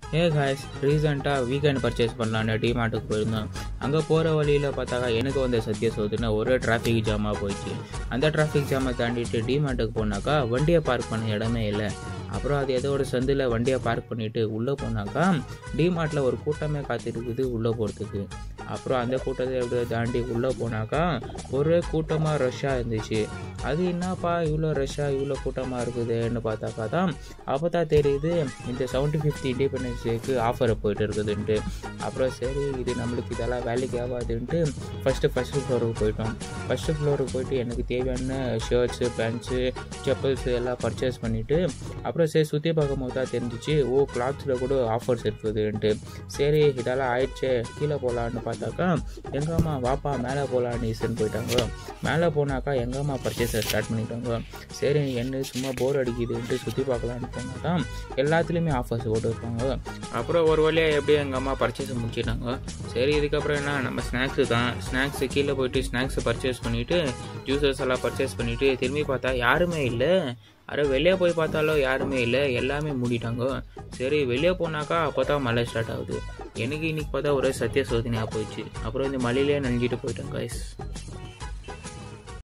ஏ guys ரீசெண்டாக weekend purchase பண்ணலான்னு டிமார்ட்டுக்கு போயிருந்தோம் அங்கே போகிற வழியில் பார்த்தாக்கா எனக்கு வந்த சத்திய சோதனை ஒரே டிராஃபிக் ஜாமாக போயிடுச்சு அந்த டிராஃபிக் ஜாமை தாண்டிட்டு டிமார்ட்டுக்கு போனாக்கா வண்டியை பார்க் பண்ண இடமே இல்லை அப்புறம் அது ஏதோ ஒரு சந்தில் வண்டியை பார்க் பண்ணிவிட்டு உள்ளே போனாக்கா டிமார்ட்டில் ஒரு கூட்டமே காத்திருக்குது உள்ளே போகிறதுக்கு அப்புறம் அந்த கூட்டத்தை எப்படியோ தாண்டி உள்ளே போனாக்கா ஒரே கூட்டமாக ரஷ்ஷாக இருந்துச்சு அது என்னப்பா இவ்வளோ ரஷ்ஷாக இவ்வளோ கூட்டமாக இருக்குதுன்னு பார்த்தாக்கா தான் அப்போ தான் தெரியுது இந்த செவன்ட்டி ஃபிஃப்த் இண்டிபெண்டன்ஸ் டேக்கு ஆஃபர் போயிட்டு இருக்குதுன்ட்டு அப்புறம் சரி இது நம்மளுக்கு இதெல்லாம் வேலைக்கு ஆகாதுன்ட்டு ஃபஸ்ட்டு ஃபஸ்ட்டு ஃப்ளோருக்கு போயிட்டோம் ஃபஸ்ட்டு ஃப்ளோருக்கு போயிட்டு எனக்கு தேவையான ஷர்ட்ஸு பேண்ட்ஸு செப்பல்ஸு எல்லாம் பர்ச்சேஸ் பண்ணிவிட்டு அப்புறம் சரி சுற்றி பார்க்கும்போது தான் தெரிஞ்சிச்சு ஓ கிளாத்ஸில் கூட ஆஃபர்ஸ் இருக்குதுன்ட்டு சரி இதெல்லாம் ஆயிடுச்சே கீழே போகலான்னு பார்த்தாக்கா எங்கள் அம்மா வாப்பா மேலே போகலான்னு ஈசன் போயிட்டாங்க மேலே போனாக்கா எங்கள் அம்மா பர்ச்சேஸை ஸ்டார்ட் பண்ணிட்டாங்க சரி என்ன சும்மா போர் அடிக்குதுன்ட்டு சுற்றி பார்க்கலான்னு போனால் தான் எல்லாத்துலேயுமே ஆஃபர்ஸ் போட்டுருப்பாங்க அப்புறம் ஒரு வழியாக எப்படியும் எங்கள் அம்மா பர்ச்சேஸை முடிச்சிட்டாங்க சரி இதுக்கப்புறம் என்ன நம்ம ஸ்நாக்ஸு தான் ஸ்நாக்ஸு கீழே போயிட்டு ஸ்நாக்ஸை பர்ச்சேஸ் பண்ணிவிட்டு ஜூஸஸ் எல்லாம் பர்ச்சேஸ் பண்ணிவிட்டு திரும்பி பார்த்தா யாருமே இல்லை அரை வெளியே போய் பார்த்தாலும் யாருமே இல்லை எல்லாமே மூடிட்டாங்க சரி வெளியே போனாக்கா அப்போ தான் மழை ஸ்டார்ட் ஆகுது எனக்கு இன்னைக்கு பார்த்தா ஒரே சத்திய சோதனையாக போயிடுச்சு அப்புறம் இந்த மழையிலே நனைஞ்சிட்டு போயிட்டேன் கைஸ்